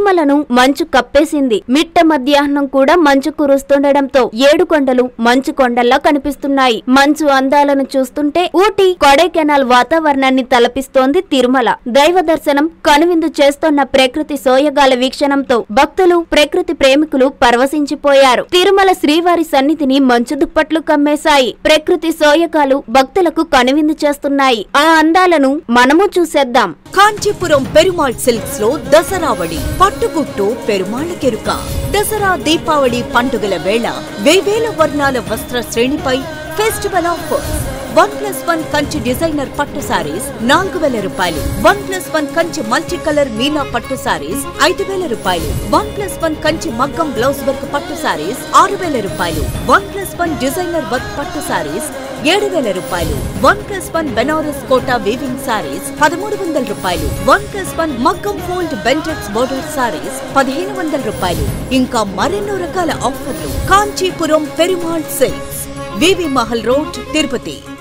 తిరుమలను మంచు కప్పేసింది మిట్ట మధ్యాహ్నం కూడా మంచు కురుస్తుండటంతో ఏడు కొండలు మంచు కొండల్లా కనిపిస్తున్నాయి మంచు అందాలను చూస్తుంటే ఊటీ కొడైకెనాల్ వాతావరణాన్ని తలపిస్తోంది తిరుమల దైవ దర్శనం కనువిందు చేస్తోన్న ప్రకృతి సోయగాల వీక్షణంతో భక్తులు ప్రకృతి ప్రేమికులు పరవశించిపోయారు తిరుమల శ్రీవారి సన్నిధిని మంచు దుప్పట్లు కమ్మేశాయి ప్రకృతి సోయగాలు భక్తులకు కనువిందు చేస్తున్నాయి ఆ అందాలను మనము చూసేద్దాం కాంచీపురం పెరుమాళ్ సిల్క్స్ లో దసరావళి పట్టుగుట్టు పెరుమాళ్ కెరుక దసరా దీపావళి పండుగల వేళ వేవేల వర్ణాల వస్త్ర శ్రేణిపై festival offers one plus one Kanchi designer పట్టు సారీస్ నాలుగు వేల రూపాయలు one plus one Kanchi multi colour మీనా పట్టు సారీస్ ఐదు వేల రూపాయలు వన్ ప్లస్ వన్ కంచి మగ్గం బ్లౌజ్ వర్క్ పట్టు సారీస్ ఆరు వేల రూపాయలు one plus one designer work పట్టు సారీస్ ఏడు వేల రూపాయలు one plus one Banaras Kota weaving sarees పదమూడు వందల రూపాయలు వన్ ప్లస్ వన్ మగ్గం ఫోల్డ్ బెంటెక్స్ బోర్డర్ సారీస్ పదిహేను వందల రూపాయలు ఇంకా మరెన్నో రకాల ఆఫర్లు Kanchipuram Perumal silks VV Mahal road Tirupati